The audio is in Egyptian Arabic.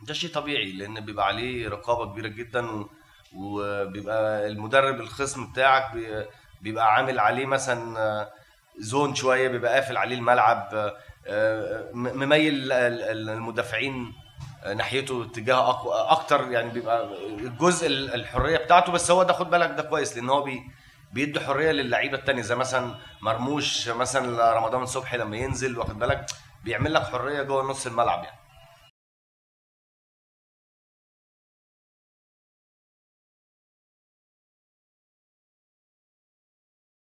ده شيء طبيعي لان بيبقى عليه رقابه كبيره جدا و... وبيبقى المدرب الخصم بتاعك بي- بيبقى عامل عليه مثلا آه، زون شويه بيبقى قافل عليه الملعب آه، آه، م- مميل ال- ال- المدافعين آه، ناحيته اتجاه أق- اكتر يعني بيبقى الجزء ال- الحريه بتاعته بس هو ده خد بالك ده كويس لان هو بي بيدي حريه للعيبه التانية زي مثلا مرموش مثلا رمضان صبحي لما ينزل واخد بالك بيعمل لك حريه جوه نص الملعب يعني